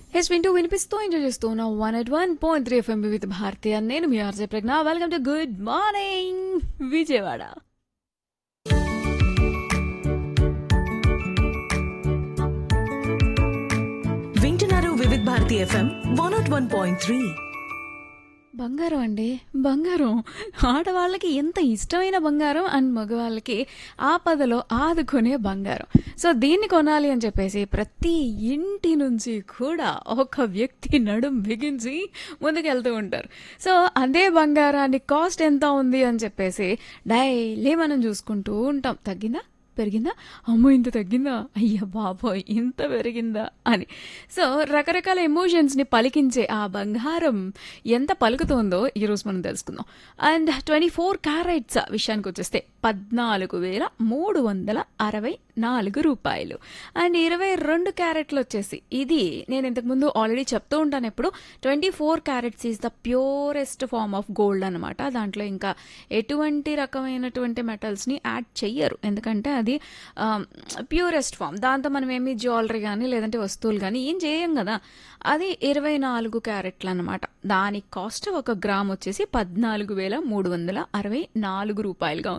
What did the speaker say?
Hess వింటూ వినిపిస్తూ enjoy చేస్తూ ఉన్న one at one point three FM with Bharati అని నేను మీ RJ Pragnya welcome to good morning Vijayawada వింటున్నారు Vividh Bharati FM one not one point three బంగారం అండి బంగారం ఆడవాళ్ళకి ఎంత ఇష్టమైన బంగారం అండ్ మగవాళ్ళకి ఆపదలో ఆదుకునే బంగారం సో దీన్ని కొనాలి అని చెప్పేసి ప్రతి ఇంటి నుంచి కూడా ఒక వ్యక్తి నడుం బిగించి ముందుకెళ్తూ ఉంటారు సో అదే బంగారాన్ని కాస్ట్ ఎంత ఉంది అని చెప్పేసి డైలీ మనం చూసుకుంటూ ఉంటాం తగ్గిందా పెరిగిందా అమ్మో ఇంత తగ్గిందా అయ్య బాబోయ్ ఇంత పెరిగిందా అని సో రకరకాల ఎమోషన్స్ని పలికించే ఆ బంగారం ఎంత పలుకుతోందో ఈరోజు మనం తెలుసుకుందాం అండ్ ట్వంటీ ఫోర్ క్యారెట్స్ విషయానికి వచ్చేస్తే పద్నాలుగు వేల మూడు వందల అరవై నాలుగు రూపాయలు అండ్ ఇరవై రెండు క్యారెట్లు వచ్చేసి ఇది నేను ఇంతకుముందు ఆల్రెడీ చెప్తూ ఉంటాను ఎప్పుడు twenty four carats is the purest form of gold అనమాట దాంట్లో ఇంకా ఎటువంటి రకమైనటువంటి మెటల్స్ని యాడ్ చెయ్యరు ఎందుకంటే అది ప్యూరెస్ట్ ఫామ్ దాంతో మనం ఏమి జ్యువెలరీ కానీ లేదంటే వస్తువులు కానీ ఏం చేయం కదా అది ఇరవై నాలుగు క్యారెట్లు అనమాట దాని కాస్ట్ ఒక గ్రామ్ వచ్చేసి పద్నాలుగు వేల మూడు వందల అరవై నాలుగు రూపాయలుగా